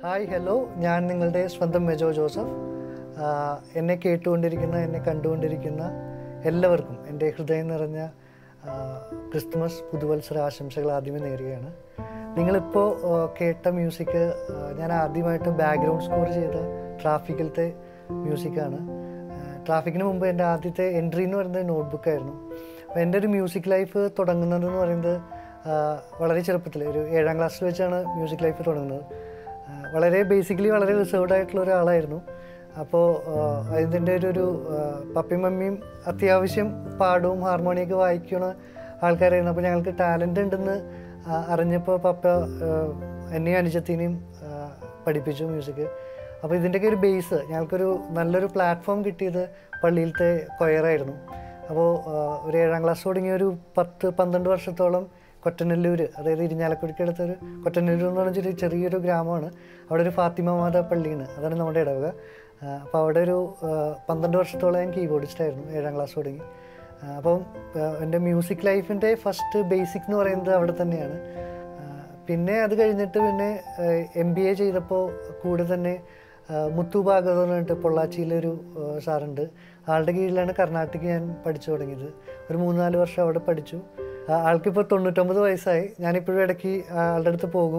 Hi hello ഞാൻ നിങ്ങളുടെ സ്വന്തം മെജോ ജോസഫ് ആഹ് എന്നെ കേട്ടുകൊണ്ടിരിക്കുന്ന എന്നെ കണ്ടുകൊണ്ടിരിക്കുന്ന എല്ലാവർക്കും എൻ്റെ ഹൃദയം നിറഞ്ഞ ആഹ് ക്രിസ്തുമസ് പുതുവത്സര ആശംസകൾ ആദ്യമേ നേരുകയാണ് നിങ്ങളിപ്പോൾ ആഹ് കേട്ട മ്യൂസിക് ആഹ് ഞാൻ ആദ്യമായിട്ട് ബാക്ക്ഗ്രൗണ്ട് സ്കോർ ചെയ്ത ട്രാഫിക്കിലത്തെ മ്യൂസിക്കാണ് ട്രാഫിക്കിന് മുമ്പ് എൻ്റെ ആദ്യത്തെ എൻട്രി എന്ന് പറയുന്നത് നോട്ട്ബുക്കായിരുന്നു അപ്പോൾ എൻ്റെ ഒരു മ്യൂസിക് ലൈഫ് തുടങ്ങുന്നതെന്ന് പറയുന്നത് ആഹ് വളരെ ചെറുപ്പത്തിൽ ഒരു ഏഴാം ക്ലാസ്സിൽ വെച്ചാണ് മ്യൂസിക് ലൈഫ് തുടങ്ങുന്നത് ആഹ് വളരെ ബേസിക്കലി വളരെ റിസർവ്ഡ് ആയിട്ടുള്ള ഒരാളായിരുന്നു അപ്പോൾ അതിൻ്റെ ഒരു ഒരു ആഹ് പപ്പയും മമ്മിയും അത്യാവശ്യം പാടവും ഹാർമോണിയൊക്കെ വായിക്കുന്ന ആൾക്കാരായിരുന്നു അപ്പോൾ ഞങ്ങൾക്ക് ടാലൻ്റ് ഉണ്ടെന്ന് ആഹ് അറിഞ്ഞപ്പോൾ പപ്പ ആഹ് എന്നെയും അനുജത്തിനെയും ആഹ് പഠിപ്പിച്ചു മ്യൂസിക് അപ്പോൾ ഇതിൻ്റെയൊക്കെ ഒരു ബേസ് ഞങ്ങൾക്കൊരു നല്ലൊരു പ്ലാറ്റ്ഫോം കിട്ടിയത് പള്ളിയിലത്തെ കൊയറായിരുന്നു അപ്പോൾ ഒരു ഏഴാം ക്ലാസ് തുടങ്ങിയ ഒരു പത്ത് പന്ത്രണ്ട് വർഷത്തോളം കൊറ്റനെല്ലൂർ അതായത് ഇരിഞ്ഞാലക്കുടിക്കടുത്തൊരു കൊറ്റനെല്ലൂർ എന്ന് പറഞ്ഞൊരു ചെറിയൊരു ഗ്രാമമാണ് അവിടെ ഒരു ഫാത്തിമ മാത പള്ളിയാണ് അതാണ് നമ്മുടെ ഇടവക അപ്പോൾ അവിടെ ഒരു ആ, പന്ത്രണ്ട് വർഷത്തോളം ഞാൻ കീബോർഡിസ്റ്റ് ആയിരുന്നു ഏഴാം ക്ലാസ് തുടങ്ങി ആ, അപ്പം ആ, എൻ്റെ മ്യൂസിക് ലൈഫിൻ്റെ ഫസ്റ്റ് ബേസിക് എന്ന് പറയുന്നത് അവിടെ തന്നെയാണ് ആ, പിന്നെ അത് കഴിഞ്ഞിട്ട് പിന്നെ എം ബി എ ചെയ്തപ്പോൾ കൂടെ തന്നെ ആ, മുത്തു ഭാഗവത് എന്ന് പറഞ്ഞിട്ട് പൊള്ളാച്ചിയിലൊരു ആ, സാറുണ്ട് ആളുടെ കീഴിലാണ് കർണാടക ഞാൻ പഠിച്ചു തുടങ്ങിയത് ഒരു മൂന്നാല് വർഷം അവിടെ പഠിച്ചു ആ, ആൾക്കിപ്പോൾ തൊണ്ണൂറ്റൊമ്പത് വയസ്സായി ഞാനിപ്പോഴും ഇടയ്ക്ക് ആളുടെ അടുത്ത് പോകും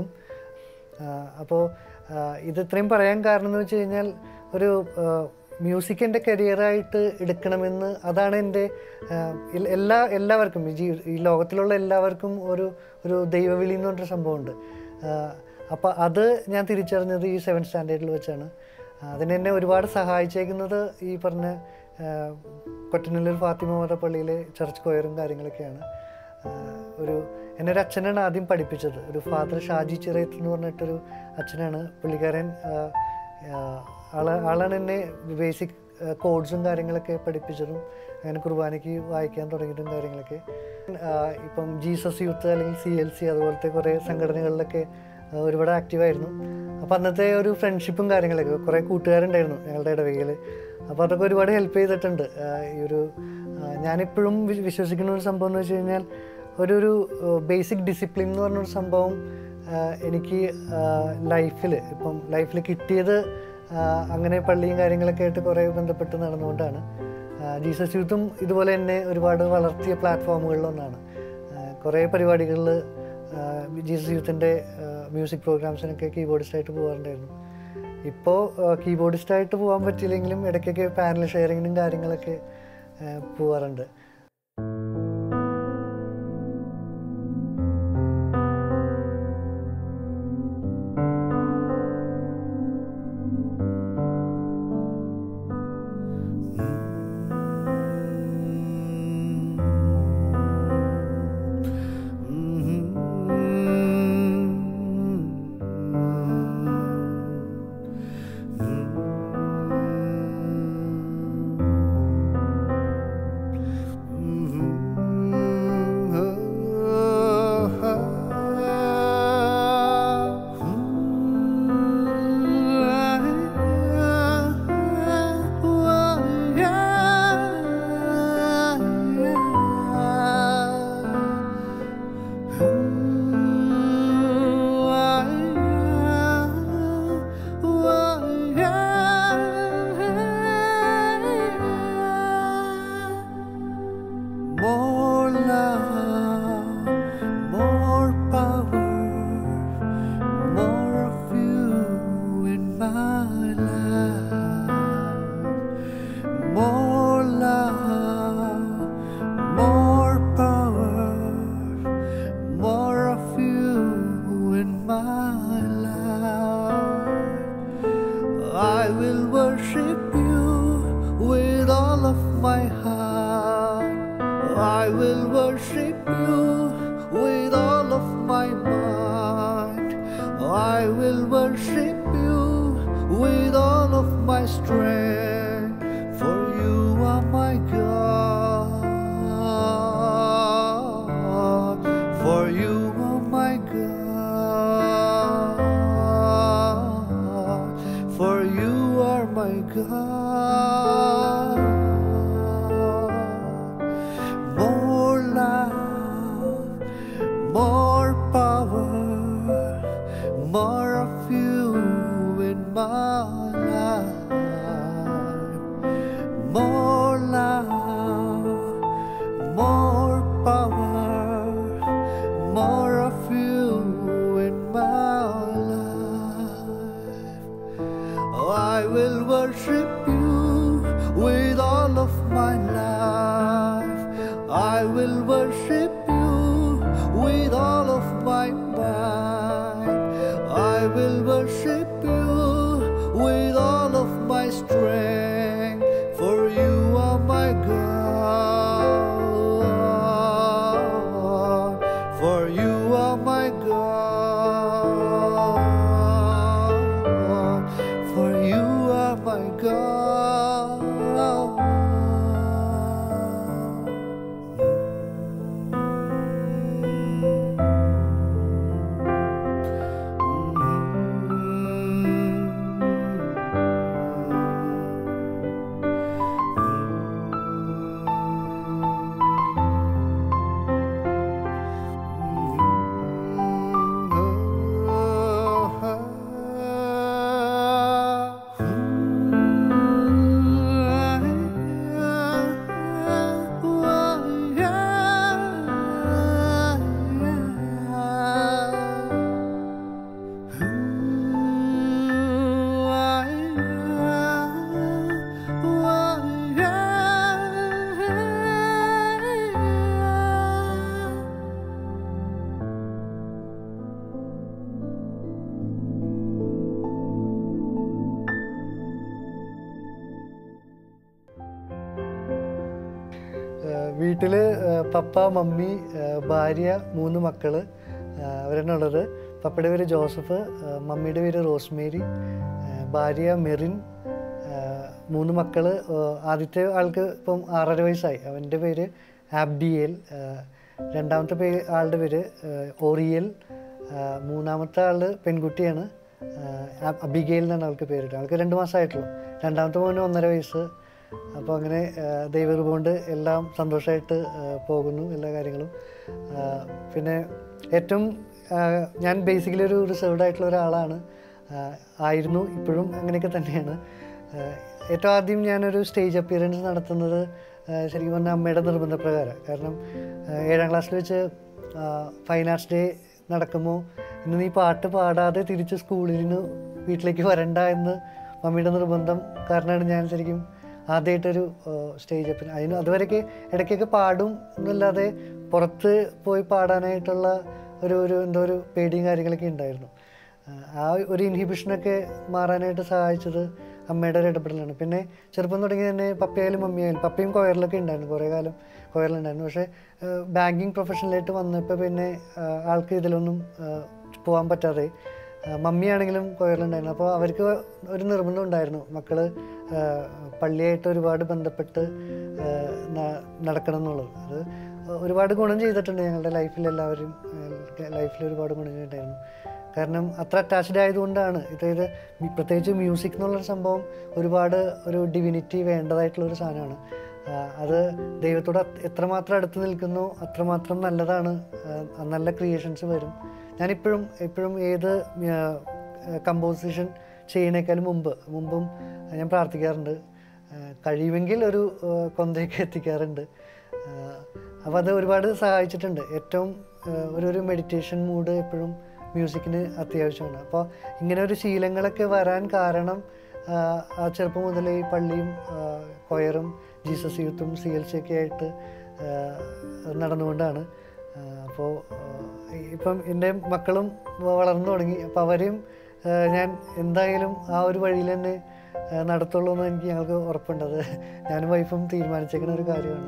അപ്പോൾ ഇത് ഇത്രയും പറയാൻ കാരണം എന്ന് വെച്ച് കഴിഞ്ഞാൽ ഒരു മ്യൂസിക് എൻ്റെ കരിയറായിട്ട് എടുക്കണമെന്ന് അതാണ് എൻ്റെ ആ, എൽ- എല്ലാ എല്ലാവർക്കും ഈ ജീ ഈ ലോകത്തിലുള്ള എല്ലാവർക്കും ഒരു ഒരു ദൈവവിളി എന്ന് പറഞ്ഞൊരു സംഭവമുണ്ട് അപ്പോൾ അത് ഞാൻ തിരിച്ചറിഞ്ഞത് ഈ സെവൻ സ്റ്റാൻഡേർഡിൽ വെച്ചാണ് ആ, അതിനെന്നെ ഒരുപാട് സഹായിച്ചേക്കുന്നത് ഈ പറഞ്ഞ ആ, കൊറ്റനല്ലൂർ ഫാത്തിമ മാത പള്ളിയിലെ ചർച്ച് കൊയറും കാര്യങ്ങളൊക്കെയാണ് ആ, ഒരു എന്നെ ഒരു അച്ഛനാണ് ആദ്യം പഠിപ്പിച്ചത് ഒരു ഫാദർ ഷാജി ചിറയത്ത് എന്ന് പറഞ്ഞിട്ടൊരു അച്ഛനാണ് പുള്ളിക്കാരൻ ആ, ആ, ആള് ആളാണ് എന്നെ ബേസിക് കോഡ്സും കാര്യങ്ങളൊക്കെ പഠിപ്പിച്ചതും അങ്ങനെ കുർബാനയ്ക്ക് വായിക്കാൻ തുടങ്ങിയതും കാര്യങ്ങളൊക്കെ ആ, ഇപ്പം ജീസസ് യൂത്ത് അല്ലെങ്കിൽ സി എൽ സി അതുപോലത്തെ കുറേ സംഘടനകളിലൊക്കെ ആ, ഒരുപാട് ആക്റ്റീവായിരുന്നു അപ്പോൾ അന്നത്തെ ഒരു ഫ്രണ്ട്ഷിപ്പും കാര്യങ്ങളൊക്കെ കുറേ കൂട്ടുകാരുണ്ടായിരുന്നു ഞങ്ങളുടെ ഇടവകയിൽ അപ്പോൾ അതൊക്കെ ഒരുപാട് ഹെൽപ്പ് ചെയ്തിട്ടുണ്ട് ആ, ഈ ഒരു ആ, ഞാനിപ്പോഴും വി- വിശ്വസിക്കുന്ന ഒരു സംഭവം എന്ന് വെച്ച് കഴിഞ്ഞാൽ ഒരു ഒരു ബേസിക് ഡിസിപ്ലിൻ എന്ന് പറഞ്ഞൊരു സംഭവം ആ, എനിക്ക് ലൈഫിൽ ഇപ്പം ലൈഫിൽ കിട്ടിയത് ആ, അങ്ങനെ പള്ളിയും കാര്യങ്ങളൊക്കെ ആയിട്ട് കുറേ ബന്ധപ്പെട്ട് നടന്നുകൊണ്ടാണ് ആ, ജീസസ് യൂത്തും ഇതുപോലെ തന്നെ ഒരുപാട് വളർത്തിയ പ്ലാറ്റ്ഫോമുകളിലൊന്നാണ് ആ, കുറേ പരിപാടികളിൽ ജീസസ് യൂത്തിൻ്റെ മ്യൂസിക് പ്രോഗ്രാംസിനൊക്കെ കീബോർഡിസ്റ്റായിട്ട് പോകാറുണ്ടായിരുന്നു ഇപ്പോൾ കീബോർഡിസ്റ്റായിട്ട് പോകാൻ പറ്റിയില്ലെങ്കിലും ഇടയ്ക്കൊക്കെ പാനൽ ഷെയറിങ്ങിനും കാര്യങ്ങളൊക്കെ ആ, പോകാറുണ്ട് More love, more power, more of you in my life. More love, more power, more of you in my life. I will worship you with all of my heart. I will worship you with all of my mind. I will worship you with all of my strength. For you are my God. For you are my God. For you are my God. More love, more power, more of you വീട്ടിൽ papa mummy ആ, ഭാര്യ മൂന്ന് മക്കള് ആ, അവരാണ് ഉള്ളത് പപ്പയുടെ പേര് ജോസഫ് ആ, മമ്മിയുടെ പേര് റോസ്മേരി ആ, ഭാര്യ മെറിൻ ആ, മൂന്ന് മക്കള് ആ, ആദ്യത്തെ ആൾക്ക് ഇപ്പം ആറര വയസ്സായി അവൻ്റെ പേര് ആബ്ഡിയേൽ ആ, രണ്ടാമത്തെ പേ ആളുടെ പേര് ആ, ഓറിയൽ ആ, മൂന്നാമത്തെ ആള് പെൺകുട്ടിയാണ് ആ, അബിഗേൽ എന്നാണ് അവൾക്ക് പേരിട്ട് ആൾക്ക് രണ്ട് മാസമായിട്ടുള്ളൂ രണ്ടാമത്തെ മോന് ഒന്നര വയസ്സ് അപ്പോൾ അങ്ങനെ ആ, ദൈവകൃപ കൊണ്ട് എല്ലാം സന്തോഷമായിട്ട് ആ, പോകുന്നു എല്ലാ കാര്യങ്ങളും ആ, പിന്നെ ഏറ്റവും ആ, ഞാൻ ബേസിക്കലി ഒരു റിസർവ്ഡ് ആയിട്ടുള്ള ഒരാളാണ് ആ, ആയിരുന്നു ഇപ്പോഴും അങ്ങനെയൊക്കെ തന്നെയാണ് ആ, ഏറ്റവും ആദ്യം ഞാനൊരു സ്റ്റേജ് അപ്പിയറൻസ് നടത്തുന്നത് ആ, ശരിക്കും പറഞ്ഞാൽ അമ്മയുടെ നിർബന്ധപ്രകാരം കാരണം ആ, ഏഴാം ക്ലാസ്സിൽ വെച്ച് ഫൈൻ ആർട്സ് ഡേ നടക്കുമ്പോൾ ഇന്ന് നീ പാട്ട് പാടാതെ തിരിച്ച് സ്കൂളിൽ നിന്ന് വീട്ടിലേക്ക് വരണ്ട എന്ന് മമ്മിയുടെ നിർബന്ധം കാരണമാണ് ഞാൻ ശരിക്കും ആദ്യമായിട്ടൊരു സ്റ്റേജ് അപ്പിന് അതിന് അതുവരെയൊക്കെ ഇടയ്ക്കൊക്കെ പാടും എന്നല്ലാതെ പുറത്ത് പോയി പാടാനായിട്ടുള്ള ഒരു ഒരു എന്തോ ഒരു പേടിയും കാര്യങ്ങളൊക്കെ ഉണ്ടായിരുന്നു ആ, ആ ഒരു ഇൻഹിബിഷനൊക്കെ മാറാനായിട്ട് സഹായിച്ചത് അമ്മയുടെ ഒരു ഇടപെടലാണ് പിന്നെ ചെറുപ്പം തുടങ്ങി തന്നെ പപ്പയായാലും മമ്മിയായാലും പപ്പയും കൊയറിലൊക്കെ ഉണ്ടായിരുന്നു കുറേ കാലം കൊയറിലുണ്ടായിരുന്നു പക്ഷേ ബാങ്കിങ് പ്രൊഫഷനിലായിട്ട് വന്നപ്പോൾ പിന്നെ ആ, ആൾക്ക് ഇതിലൊന്നും ആ, പോകാൻ പറ്റാതെ ആ, മമ്മിയാണെങ്കിലും കൊയറിലുണ്ടായിരുന്നു അപ്പോൾ അവർക്ക് ഒരു നിർബന്ധം ഉണ്ടായിരുന്നു മക്കൾ പള്ളിയായിട്ട് ഒരുപാട് ബന്ധപ്പെട്ട് ആ, ന- നടക്കണം എന്നുള്ളത് അത് ഒരുപാട് ഗുണം ചെയ്തിട്ടുണ്ട് ഞങ്ങളുടെ ലൈഫിൽ എല്ലാവരും ലൈഫിൽ ഒരുപാട് ഗുണം ചെയ്തിട്ടുണ്ടായിരുന്നു കാരണം അത്ര അറ്റാച്ച്ഡ് ആയതുകൊണ്ടാണ് അതായത് മി- പ്രത്യേകിച്ച് മ്യൂസിക് എന്നുള്ളൊരു സംഭവം ഒരുപാട് ഒരു ഡിവിനിറ്റി വേണ്ടതായിട്ടുള്ള ഒരു സാധനമാണ് ആ, അത് ദൈവത്തോട് അത് എത്രമാത്രം അടുത്ത് നിൽക്കുന്നോ അത്രമാത്രം നല്ലതാണ് ആ, നല്ല ക്രിയേഷൻസ് വരും ഞാനിപ്പോഴും എപ്പോഴും ഏത് കമ്പോസിഷൻ ചെയ്യണേക്കാളും മുമ്പ് മുമ്പും ഞാൻ പ്രാർത്ഥിക്കാറുണ്ട് ആ, കഴിയുമെങ്കിൽ ഒരു ആ, കൊന്തയൊക്കെ എത്തിക്കാറുണ്ട് അപ്പോൾ അത് ഒരുപാട് സഹായിച്ചിട്ടുണ്ട് ഏറ്റവും ആ, ഒരു ഒരു മെഡിറ്റേഷൻ മൂഡ് എപ്പോഴും മ്യൂസിക്കിന് അത്യാവശ്യമാണ് അപ്പോൾ ഇങ്ങനെ ഒരു ശീലങ്ങളൊക്കെ വരാൻ കാരണം ആ, ആ ചെറുപ്പം മുതലേ ഈ പള്ളിയും ആ, കൊയറും ജീസസ് യൂത്തും സി എൽ സി ഒക്കെ ആയിട്ട് ആ, നടന്നുകൊണ്ടാണ് അപ്പോൾ ഇപ്പം എൻ്റെ മക്കളും വളർന്നു തുടങ്ങി അപ്പോൾ അവരെയും ആ, ഞാൻ എന്തായാലും ആ ഒരു വഴിയിൽ തന്നെ ആ, നടത്തുള്ളൂ എന്ന് എനിക്ക് ഞങ്ങൾക്ക് ഉറപ്പുണ്ട് അത് ഞാനും വൈഫും തീരുമാനിച്ചേക്കുന്ന ഒരു കാര്യമാണ്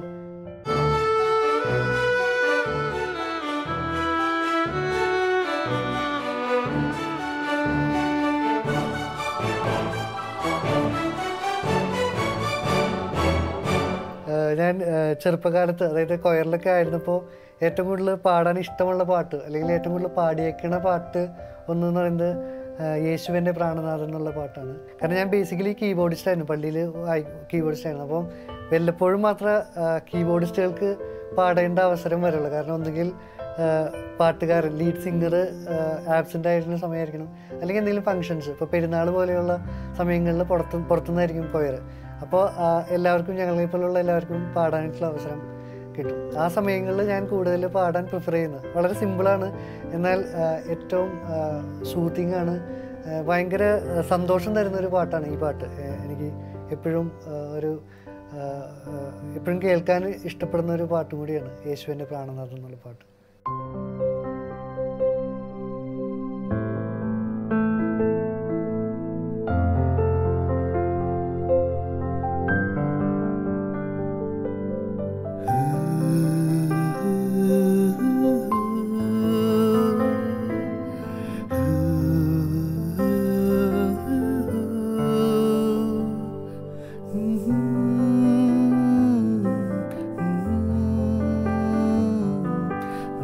ഏഹ് ഞാൻ ഏഹ് ചെറുപ്പകാലത്ത് അതായത് കൊയറിലൊക്കെ ആയിരുന്നപ്പോൾ ഏറ്റവും കൂടുതൽ പാടാൻ ഇഷ്ടമുള്ള പാട്ട് അല്ലെങ്കിൽ ഏറ്റവും കൂടുതൽ പാടിയേക്കണ പാട്ട് ഒന്നെന്ന് പറയുന്നത് ഏഹ് യേശുവിൻ്റെ പ്രാണനാഥൻ എന്നുള്ള പാട്ടാണ് കാരണം ഞാൻ ബേസിക്കലി കീബോർഡിസ്റ്റ് ആയിരുന്നു പള്ളിയിൽ കീബോർഡിസ്റ്റ് ആയിരുന്നു അപ്പം വല്ലപ്പോഴും മാത്രമേ കീബോർഡിസ്റ്റുകൾക്ക് പാടേണ്ട അവസരം വരുള്ളൂ കാരണം ഒന്നുകിൽ ഏഹ് പാട്ടുകാരൻ ലീഡ് സിംഗർ ആബ്സെൻ്റ് ആയിരുന്ന സമയമായിരിക്കണം അല്ലെങ്കിൽ എന്തെങ്കിലും ഫങ്ഷൻസ് ഇപ്പോൾ പെരുന്നാൾ പോലെയുള്ള സമയങ്ങളിൽ പുറത്ത് പുറത്തുനിന്നായിരിക്കും കൊയർ അപ്പോൾ എല്ലാവർക്കും ഞങ്ങളെ പോലുള്ള എല്ലാവർക്കും പാടാനായിട്ടുള്ള അവസരം കിട്ടും ആ സമയങ്ങളിൽ ഞാൻ കൂടുതൽ പാടാൻ പ്രിഫർ ചെയ്യുന്നത് വളരെ സിമ്പിളാണ് എന്നാൽ ആ, ഏറ്റവും സൂത്തിങ് ആണ് ആ, ഭയങ്കര ആ, സന്തോഷം തരുന്ന ഒരു പാട്ടാണ് ഈ പാട്ട് ഏ, എനിക്ക് എപ്പോഴും ആ, ഒരു ആ, ആ, എപ്പോഴും കേൾക്കാൻ ഇഷ്ടപ്പെടുന്ന ഒരു പാട്ടും കൂടിയാണ് യേശുവിൻ്റെ പ്രാണനാഥം എന്നുള്ള പാട്ട് Mm-hmm.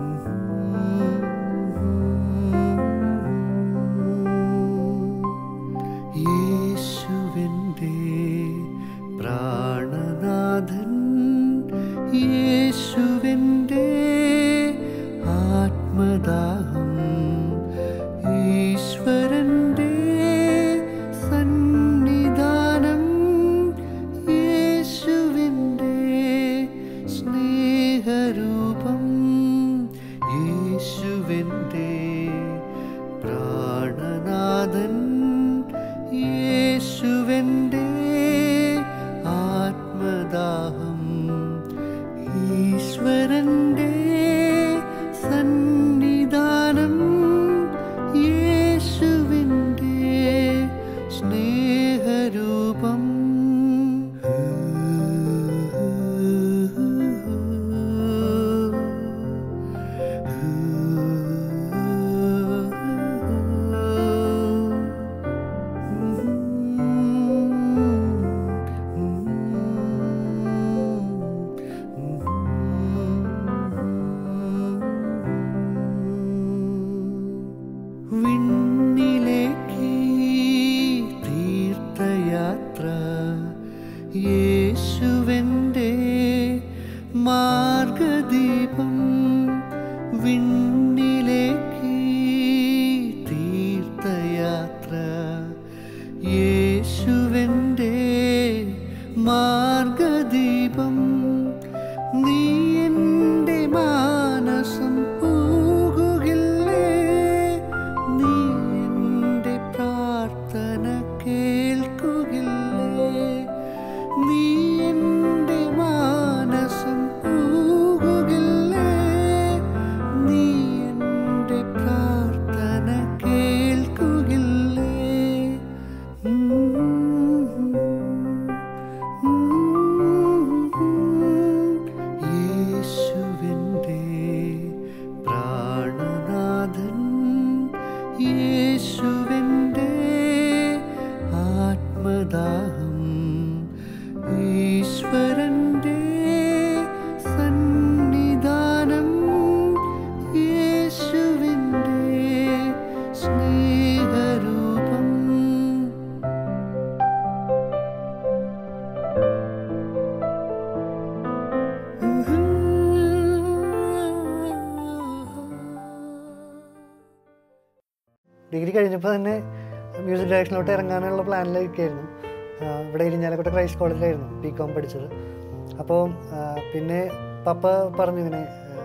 ഡിഗ്രി കഴിഞ്ഞപ്പോൾ തന്നെ മ്യൂസിക് ഡയറക്ഷനിലോട്ട് ഇറങ്ങാനുള്ള പ്ലാനിലൊക്കെയായിരുന്നു ആ, ഇവിടെ ഇരിഞ്ഞാലക്കോട്ടെ ക്രൈസ്റ്റ് കോളേജിലായിരുന്നു ബി കോം പഠിച്ചത് അപ്പോൾ പിന്നെ പപ്പ പറഞ്ഞു ഇങ്ങനെ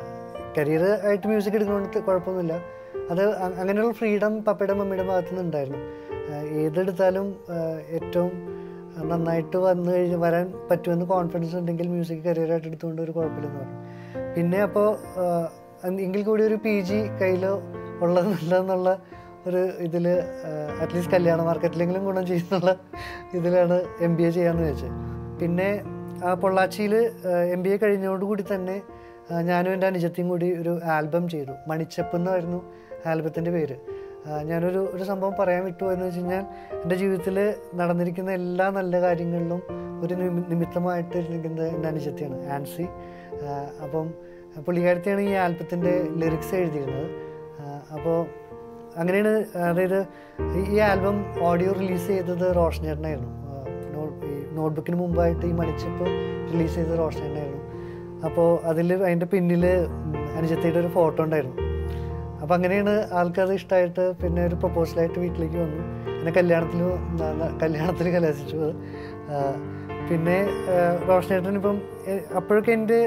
കരിയർ ആയിട്ട് മ്യൂസിക് എടുക്കുന്നതുകൊണ്ട് കുഴപ്പമൊന്നുമില്ല അത് അ- അങ്ങനെയുള്ള ഫ്രീഡം പപ്പയുടെ മമ്മിയുടെ ഭാഗത്തു നിന്ന് ഉണ്ടായിരുന്നു ആ, ഏതെടുത്താലും ആ, ഏറ്റവും നന്നായിട്ട് വന്നു കഴിഞ്ഞ് വരാൻ പറ്റുമെന്ന് കോൺഫിഡൻസ് ഉണ്ടെങ്കിൽ മ്യൂസിക് കരിയറായിട്ട് എടുത്തുകൊണ്ട് ഒരു കുഴപ്പമില്ലെന്ന് പറഞ്ഞു പിന്നെ അപ്പോൾ എങ്കിൽ കൂടി ഒരു പി ജി കയ്യിലോ ഉള്ളത് നല്ലതെന്നുള്ള ഒരു ഇതിൽ അറ്റ്ലീസ്റ്റ് കല്യാണ മാർക്കറ്റിലെങ്കിലും ഗുണം ചെയ്യുന്നുള്ള ഇതിലാണ് എം ബി എ ചെയ്യാമെന്ന് വെച്ചത് പിന്നെ ആ പൊള്ളാച്ചിയിൽ എം ബി എ കഴിഞ്ഞതോടുകൂടി തന്നെ ആ, ഞാനും എൻ്റെ അനുജത്തിയും കൂടി ഒരു ആൽബം ചെയ്തു മണിച്ചപ്പ് എന്നായിരുന്നു ആൽബത്തിൻ്റെ പേര് ആ, ഞാനൊരു ഒരു സംഭവം പറയാൻ വിട്ടു എന്ന് വെച്ച് കഴിഞ്ഞാൽ എൻ്റെ ജീവിതത്തിൽ നടന്നിരിക്കുന്ന എല്ലാ നല്ല കാര്യങ്ങളിലും ഒരു നിമി- നിമിത്തമായിട്ട് ഇരിക്കുന്നത് എൻ്റെ അനുജത്തിയാണ് ആൻസി ആ, അപ്പം പുള്ളിക്കാരത്തിയാണ് ഈ ആൽബത്തിൻ്റെ ലിറിക്സ് എഴുതിയിരുന്നത് അപ്പോൾ അങ്ങനെയാണ് അതായത് ഈ ആൽബം ഓഡിയോ റിലീസ് ചെയ്തത് റോഷനേട്ടനായിരുന്നു ആ, നോ- ഈ നോട്ട്ബുക്കിന് മുമ്പായിട്ട് ഈ മണിച്ചപ്പ് റിലീസ് ചെയ്തത് റോഷനേട്ടനായിരുന്നു അപ്പോൾ അതിൽ അതിൻ്റെ പിന്നിൽ അനുജത്തിയുടെ ഒരു ഫോട്ടോ ഉണ്ടായിരുന്നു അപ്പം അങ്ങനെയാണ് ആൾക്കത് ഇഷ്ടമായിട്ട് പിന്നെ ഒരു പ്രപ്പോസലായിട്ട് വീട്ടിലേക്ക് വന്നു എന്നെ കല്യാണത്തിൽ കല്യാണത്തിൽ കലാശിച്ചു അത് ആ, പിന്നെ റോഷനേട്ടൻ ഇപ്പം എ- അപ്പോഴൊക്കെ എൻ്റെ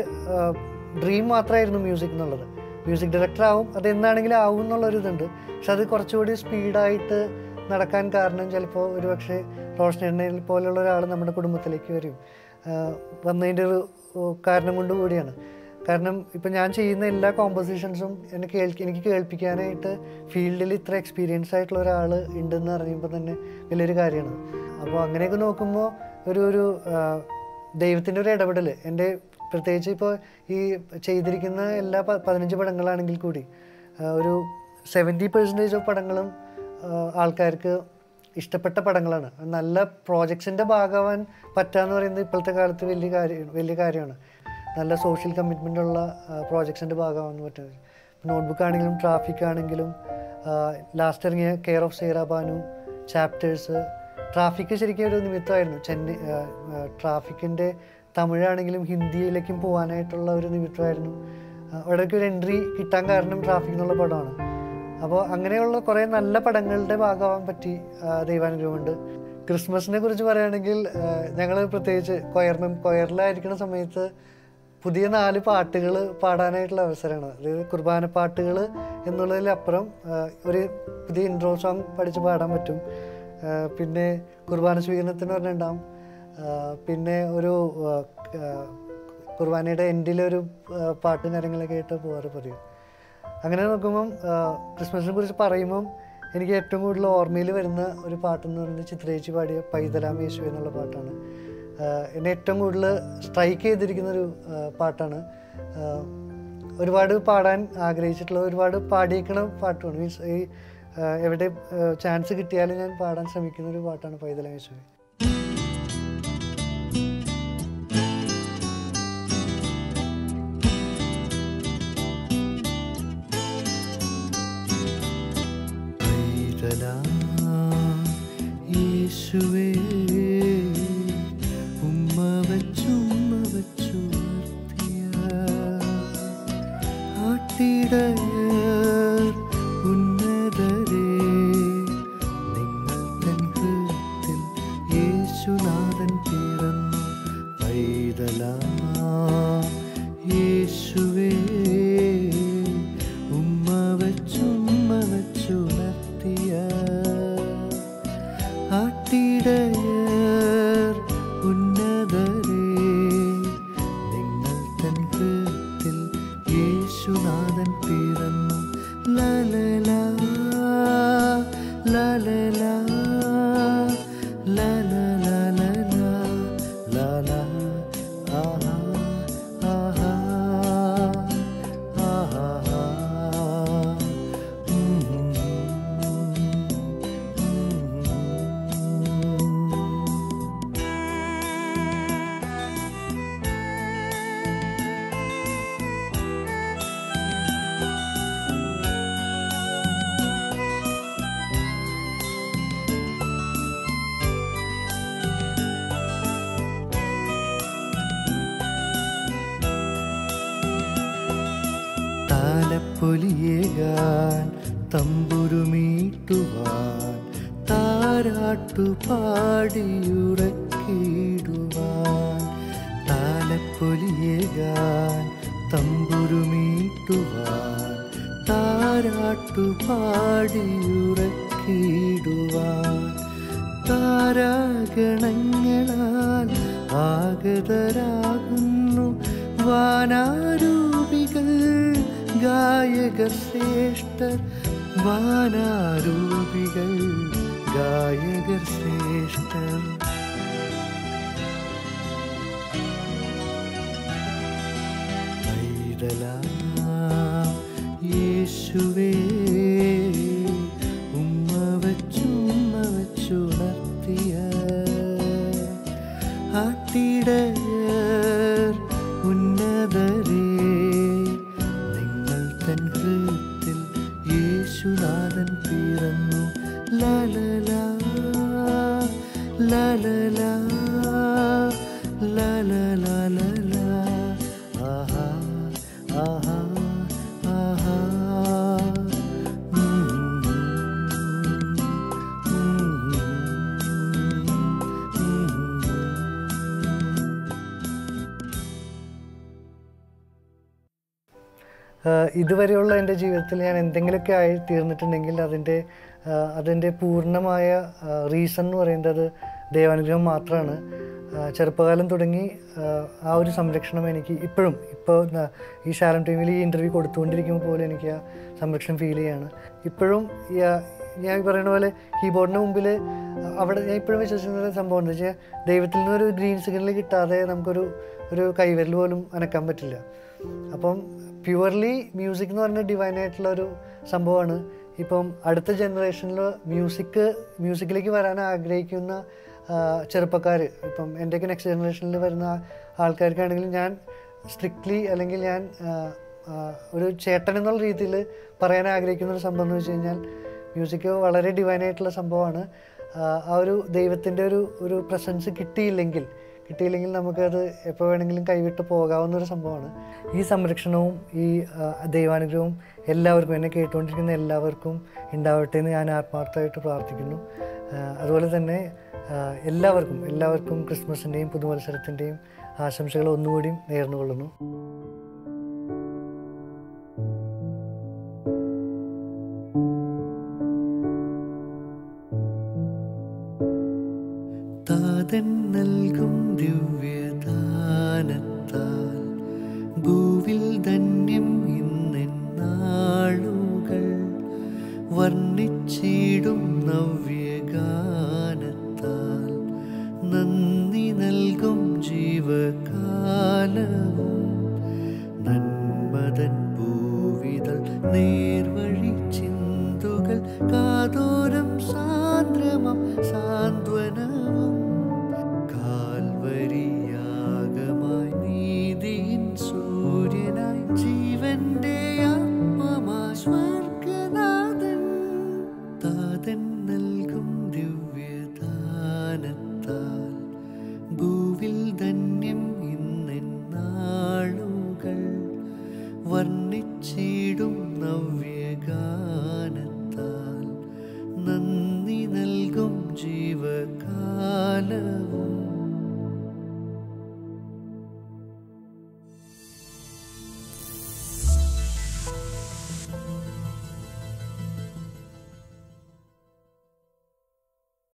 ഡ്രീം മാത്രമായിരുന്നു മ്യൂസിക് എന്നുള്ളത് മ്യൂസിക് ഡയറക്ടർ ആവും അത് എന്താണെങ്കിലും ആവും എന്നുള്ളൊരു ഇതുണ്ട് പക്ഷെ അത് കുറച്ചുകൂടി സ്പീഡായിട്ട് നടക്കാൻ കാരണം ചിലപ്പോൾ ഒരു പക്ഷേ റോഷനേട്ടനെ പോലെയുള്ള ഒരാൾ നമ്മുടെ കുടുംബത്തിലേക്ക് വരും ആ, വന്നതിൻ്റെ ഒരു ഓ, കാരണം കൊണ്ട് കൂടിയാണ് കാരണം ഇപ്പം ഞാൻ ചെയ്യുന്ന എല്ലാ കോമ്പോസിഷൻസും എന്നെ കേൾക്കി എനിക്ക് കേൾപ്പിക്കാനായിട്ട് ഫീൽഡിൽ ഇത്ര എക്സ്പീരിയൻസ് ആയിട്ടുള്ള ഒരാൾ ഉണ്ടെന്ന് അറിയുമ്പോൾ തന്നെ വലിയൊരു കാര്യമാണ് അപ്പോൾ അങ്ങനെയൊക്കെ നോക്കുമ്പോൾ ഒരു ഒരു ദൈവത്തിൻ്റെ ഒരു ഇടപെടൽ എൻ്റെ പ്രത്യേകിച്ച് ഇപ്പോൾ ഈ ചെയ്തിരിക്കുന്ന എല്ലാ പ- പതിനഞ്ച് പടങ്ങളാണെങ്കിൽ കൂടി ആ, ഒരു സെവൻറ്റി പെർസെൻറ്റേജ് ഓഫ് പടങ്ങളും ആ, ആൾക്കാർക്ക് ഇഷ്ടപ്പെട്ട പടങ്ങളാണ് നല്ല പ്രോജക്ട്സിൻ്റെ ഭാഗമാവാൻ പറ്റാന്ന് പറയുന്നത് ഇപ്പോഴത്തെ കാലത്ത് വലിയ കാര്യം വലിയ കാര്യമാണ് നല്ല സോഷ്യൽ കമ്മിറ്റ്മെൻ്റ് ഉള്ള പ്രോജക്ട്സിൻ്റെ ഭാഗമാവാൻ പറ്റുന്നത് നോട്ട്ബുക്ക് ആണെങ്കിലും ട്രാഫിക് ആണെങ്കിലും ലാസ്റ്റ് ഇറങ്ങിയ care of Saira Banu chapters traffic ശരിക്കും ഒരു നിമിത്തമായിരുന്നു ചെന്നൈ ട്രാഫിക്കിൻ്റെ തമിഴാണെങ്കിലും ഹിന്ദിയിലേക്കും പോകാനായിട്ടുള്ള ഒരു നിമിത്തമായിരുന്നു ആ, അവിടേക്ക് ഒരു എൻട്രി കിട്ടാൻ കാരണം ട്രാഫിക് എന്നുള്ള പടമാണ് അപ്പോൾ അങ്ങനെയുള്ള കുറേ നല്ല പടങ്ങളുടെ ഭാഗമാവാൻ പറ്റി ആ, ദൈവാനുഗ്രഹമുണ്ട് ക്രിസ്മസിനെ കുറിച്ച് പറയുകയാണെങ്കിൽ ഞങ്ങൾ പ്രത്യേകിച്ച് കൊയർ മെം കൊയറിലായിരിക്കുന്ന സമയത്ത് പുതിയ നാല് പാട്ടുകൾ പാടാനായിട്ടുള്ള അവസരമാണ് അതായത് കുർബാന പാട്ടുകൾ എന്നുള്ളതിലപ്പുറം ആ, ഒരു പുതിയ ഇൻട്രോ സോങ് പഠിച്ച് പാടാൻ പറ്റും ആ, പിന്നെ കുർബാന സ്വീകരണത്തിന് പറഞ്ഞിട്ടുണ്ടാവും ആ, പിന്നെ ഒരു ആ, ആ, കുർബാനയുടെ എൻഡിലൊരു ആ, പാട്ടും കാര്യങ്ങളൊക്കെ ആയിട്ട് പോകാറ് പതിവ് അങ്ങനെ നോക്കുമ്പം ആ, ക്രിസ്മസിനെ കുറിച്ച് പറയുമ്പം എനിക്ക് ഏറ്റവും കൂടുതൽ ഓർമ്മയിൽ വരുന്ന ഒരു പാട്ടെന്ന് പറയുന്നത് ചിത്രേച്ചി പാടിയ പൈതലാം യേശു എന്നുള്ള പാട്ടാണ് ആ, എന്നെ ഏറ്റവും കൂടുതൽ സ്ട്രൈക്ക് ചെയ്തിരിക്കുന്ന ഒരു ആ, പാട്ടാണ് ആ, ഒരുപാട് പാടാൻ ആഗ്രഹിച്ചിട്ടുള്ള ഒരുപാട് പാടിയേക്കണ പാട്ടുമാണ് മീൻസ് ഈ ആ, എവിടെ ചാൻസ് കിട്ടിയാലും ഞാൻ പാടാൻ ശ്രമിക്കുന്ന ഒരു പാട്ടാണ് പൈതലാം യേശു പൈതലാം യേശുവേ ഉമ്മ വച്ചുമ്മ വച്ചു നിർത്തിയ ആട്ടിടയർ ഉന്നതരേ നിങ്ങൾ തൻ ഹൃത്തിൽ യേശുനാഥൻ പിറന്നു പൈതലാം യേശുവേ ഉമ്മ വച്ചുമ്മ വച്ചു നിർത്തിയ ആട്ടിടയർ ഉന്നതരേ നിങ്ങൾ തൻ ഹൃത്തിൽ യേശുനാഥൻ പിറന്നു ലലലാ ലലലാ ലലലാ ലലാ ആഹാ ആഹാ ആഹാ താലപ്പൊലിയേകാൻ തമ്പുരുമീട്ടുവാൻ താരാട്ടു പാടിയുറക്കിടുവാൻ താലപ്പൊലിയേകാൻ തമ്പുരുമീട്ടുവാൻ താരാട്ടു പാടിയുറക്കിടുവാൻ താരാഗണങ്ങളാൽ ആഗതരാകുന്നു വാനാരൂപികൾ ഗായകർ ശ്രേഷ്ഠർ വാനാരൂപികൾ ഗായകർ ശ്രേഷ്ഠർ പൈതലാം യേശുവേ ഉമ്മ വച്ചുമ്മ വച്ചുണർത്തിയ ആട്ടിടയർ ഉന്നതരേ നിങ്ങൾ തൻ ഹൃത്തിൽ യേശുനാഥൻ പിറന്നു ലലലാ ലലലാ ലലലാ ആഹാ ആഹാ ആഹാ ഉം, ഉം, ഉം. ആഹ് ഇതുവരെയുള്ള എൻ്റെ ജീവിതത്തിൽ ഞാൻ എന്തെങ്കിലുമൊക്കെ ആയി തീർന്നിട്ടുണ്ടെങ്കിൽ അതിൻ്റെ ആഹ് അതിൻ്റെ പൂർണ്ണമായ റീസൺ എന്ന് പറയുന്നത് ദൈവാനുഗ്രഹം മാത്രമാണ് ആഹ് ചെറുപ്പകാലം തുടങ്ങി ആഹ് ആ ഒരു സംരക്ഷണം എനിക്ക് ഇപ്പോഴും ഇപ്പോൾ ന- ഈ ശാലം ടീമിൽ ഈ ഇൻ്റർവ്യൂ കൊടുത്തുകൊണ്ടിരിക്കുമ്പോൾ പോലും എനിക്ക് ആ സംരക്ഷണം ഫീൽ ചെയ്യാണ് ഇപ്പോഴും ഈ ആ- ഞാൻ ഈ പറയുന്ന പോലെ കീബോർഡിന് മുമ്പിൽ അവിടെ ഞാൻ ഇപ്പോഴും വിശ്വസിക്കുന്ന ഒരു സംഭവം എന്താ വെച്ചാൽ ദൈവത്തിൽ നിന്ന് ഒരു ഗ്രീൻ സിഗ്നൽ കിട്ടാതെ നമുക്കൊരു ഒരു കൈവിരൽ പോലും അനക്കാൻ പറ്റില്ല അപ്പം പ്യുവർലി മ്യൂസിക് എന്ന് പറഞ്ഞ ഡിവൈൻ ആയിട്ടുള്ള ഒരു സംഭവമാണ് ഇപ്പം അടുത്ത ജനറേഷനിൽ മ്യൂസിക് മ്യൂസിക്കിലേക്ക് വരാൻ ആഗ്രഹിക്കുന്ന ചെറുപ്പക്കാർ ഇപ്പം എൻ്റെയൊക്കെ നെക്സ്റ്റ് ജനറേഷനിൽ വരുന്ന ആൾക്കാർക്കാണെങ്കിൽ ഞാൻ സ്ട്രിക്ട്ലി അല്ലെങ്കിൽ ഞാൻ ആ, ആ, ഒരു ചേട്ടൻ എന്നുള്ള രീതിയിൽ പറയാൻ ആഗ്രഹിക്കുന്ന ഒരു സംഭവം എന്ന് വെച്ച് കഴിഞ്ഞാൽ മ്യൂസിക് വളരെ ഡിവൈൻ ആയിട്ടുള്ള സംഭവമാണ് ആ, ആ ഒരു ദൈവത്തിൻ്റെ ഒരു ഒരു പ്രസൻസ് കിട്ടിയില്ലെങ്കിൽ കിട്ടിയില്ലെങ്കിൽ നമുക്കത് എപ്പോൾ വേണമെങ്കിലും കൈവിട്ട് പോകാവുന്ന ഒരു സംഭവമാണ് ഈ സംരക്ഷണവും ഈ ആ, ദൈവാനുഗ്രഹവും എല്ലാവർക്കും എന്നെ കേട്ടുകൊണ്ടിരിക്കുന്ന എല്ലാവർക്കും ഉണ്ടാവട്ടെ എന്ന് ഞാൻ ആത്മാർത്ഥമായിട്ട് പ്രാർത്ഥിക്കുന്നു ആ, അതുപോലെ തന്നെ ആ, എല്ലാവർക്കും എല്ലാവർക്കും ക്രിസ്മസിൻ്റെയും പുതുവത്സരത്തിൻ്റെയും ആശംസകൾ ഒന്നുകൂടി നേർന്നുകൊള്ളുന്നു താതൻ നൽകും ദിവ്യദാനത്താൽ ഭൂവിൽ ധന്യം ഇന്നാളുകൾ വർണ്ണിച്ചിടും നവ്യഗാനത്താൽ നന്ദി നൽകും ജീവകാലവും നന്മതൻ ഭൂവിതൾ നേർവഴി ചിന്തുകൾ കാതോരം സാന്ദ്രമം സാന്ത്വനവും കാൽവരിയാകമായി നീതിയിൻ സൂര്യനായി ജീവന്റെ ആത്മമായി സ്വർഗനാഥൻ താതൻ നൽകും ദിവ്യദാനത്താൽ ഭൂവിൽ ധന്യം ഇന്നാളുകൾ വർണ്ണിച്ചിടും നവ്യഗാനത്താൽ നന്ദി നൽകും ജീവകാലവും